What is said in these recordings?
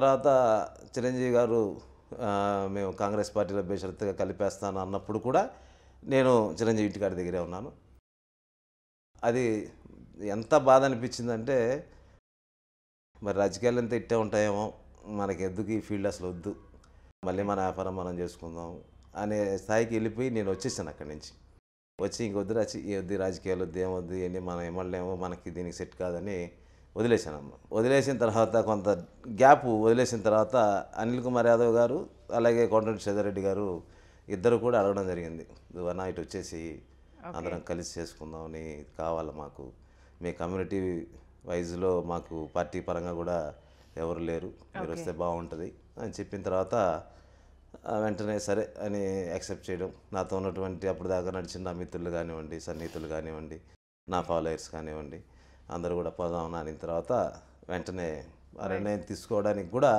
తర్వాత చిరంజీవి గారు ఆ, మేము కాంగ్రెస్ పార్టీలో బేషరతుగా కలిపేస్తాను అన్నప్పుడు కూడా నేను చిరంజీవి ఇంటికాడి దగ్గరే ఉన్నాను అది ఎంత బాధ అనిపించిందంటే మరి రాజకీయాలు ఎంత ఇట్టే ఉంటాయేమో మనకి ఎందుకు ఈ ఫీల్డ్ అసలు వద్దు మళ్ళీ మన వ్యాపారం మనం చేసుకుందాం అనే స్థాయికి వెళ్ళిపోయి నేను వచ్చేసాను అక్కడి నుంచి వచ్చి ఇంకొద్దు రాచి వద్దు రాజకీయాలు వద్దు ఏమొద్దు ఇవన్నీ మనం ఏమలేమో మనకి దీనికి సెట్ కాదని వదిలేశానమ్మ వదిలేసిన తర్వాత కొంత గ్యాప్ వదిలేసిన తర్వాత అనిల్ కుమార్ యాదవ్ గారు అలాగే కోటరెడ్డి సేదారెడ్డి గారు ఇద్దరు కూడా అడగడం జరిగింది నువ్వు ఇటు వచ్చేసి అందరం కలిసి చేసుకుందామని కావాలి మాకు మీ కమ్యూనిటీ వైజ్లో మాకు పార్టీ పరంగా కూడా ఎవరు లేరు మీరు వస్తే బాగుంటుంది అని చెప్పిన తర్వాత ఆ, వెంటనే సరే అని యాక్సెప్ట్ చేయడం నాతో ఉన్నటువంటి అప్పుడు దాకా నడిచిన నా మిత్రులు కానివ్వండి సన్నిహితులు కానివ్వండి నా ఫాలోయర్స్ కానివ్వండి అందరూ కూడా పోదాం అని తర్వాత వెంటనే ఆ నిర్ణయం తీసుకోవడానికి కూడా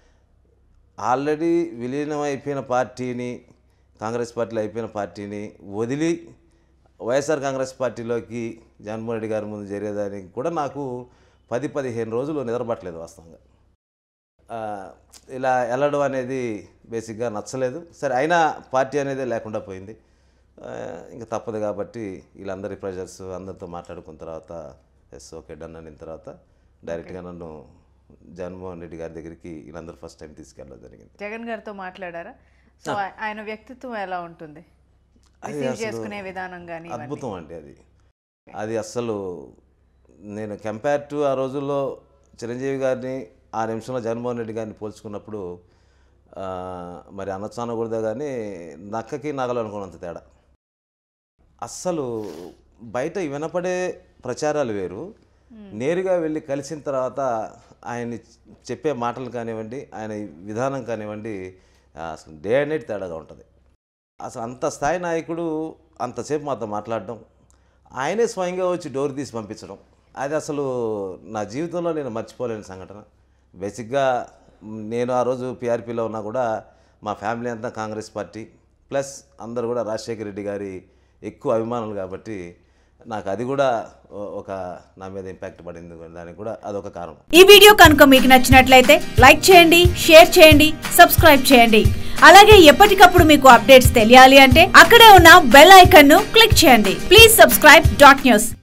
ఆల్రెడీ విలీనం అయిపోయిన పార్టీని కాంగ్రెస్ పార్టీలో అయిపోయిన పార్టీని వదిలి వైఎస్ఆర్ కాంగ్రెస్ పార్టీలోకి జగన్మోహన్ రెడ్డి గారి ముందు జరిగేదానికి కూడా నాకు పది పదిహేను రోజులు నిద్రపట్టలేదు వాస్తవంగా ఆ, ఇలా వెళ్ళడం అనేది బేసిక్గా నచ్చలేదు సరే అయినా పార్టీ అనేది లేకుండా పోయింది ఆ, ఇంకా తప్పదు కాబట్టి వీళ్ళందరి ప్రెషర్స్ అందరితో మాట్లాడుకున్న తర్వాత ఎస్ ఓకే డన్ అనిన తర్వాత డైరెక్ట్గా నన్ను జగన్మోహన్ రెడ్డి గారి దగ్గరికి వీళ్ళందరూ ఫస్ట్ టైం తీసుకెళ్ళడం జరిగింది జగన్ గారితో మాట్లాడారా సో ఆయ- ఆయన వ్యక్తిత్వం ఎలా ఉంటుంది అది రిసీవ్ అసలు చేసుకునే విధానం కానీ అద్భుతం అండి అది అది అస్సలు నేను కంపేర్ టు ఆ రోజుల్లో చిరంజీవి గారిని ఆ నిమిషంలో జగన్మోహన్ రెడ్డి గారిని పోల్చుకున్నప్పుడు ఆ, మరి అనొచ్చు అనకూడదా కానీ నక్కకి నగలు అనుకున్నంత తేడా అస్సలు బయట వినపడే ప్రచారాలు వేరు నేరుగా వెళ్ళి కలిసిన తర్వాత ఆయన చెప్పే మాటలు కానివ్వండి ఆయన విధానం కానివ్వండి ఆ, అసలు డే అండ్ నైట్ తేడాగా ఉంటుంది అసలు అంత స్థాయి నాయకుడు అంతసేపు మాతో మాట్లాడడం ఆయనే స్వయంగా వచ్చి డోర్ తీసి పంపించడం అది అసలు నా జీవితంలో నేను మర్చిపోలేని సంఘటన బేసిక్గా మ్, నేను ఆ రోజు పీఆర్పీలో ఉన్నా కూడా మా ఫ్యామిలీ అంతా కాంగ్రెస్ పార్టీ ప్లస్ అందరూ కూడా రాజశేఖర రెడ్డి గారి ఎక్కువ అభిమానులు కాబట్టి నాకు అది కూడా ఓ- ఒక నా మీద ఇంపాక్ట్ పడింది దానికి కూడా అదొక కారణం ఈ వీడియో కనుక మీకు నచ్చినట్లయితే లైక్ చేయండి షేర్ చేయండి సబ్స్క్రైబ్ చేయండి అలాగే ఎప్పటికప్పుడు మీకు అప్డేట్స్ తెలియాలి అంటే అక్కడే ఉన్న బెల్ ఐకాన్ ను క్లిక్ చేయండి ప్లీజ్ సబ్స్క్రైబ్ డాట్ న్యూస్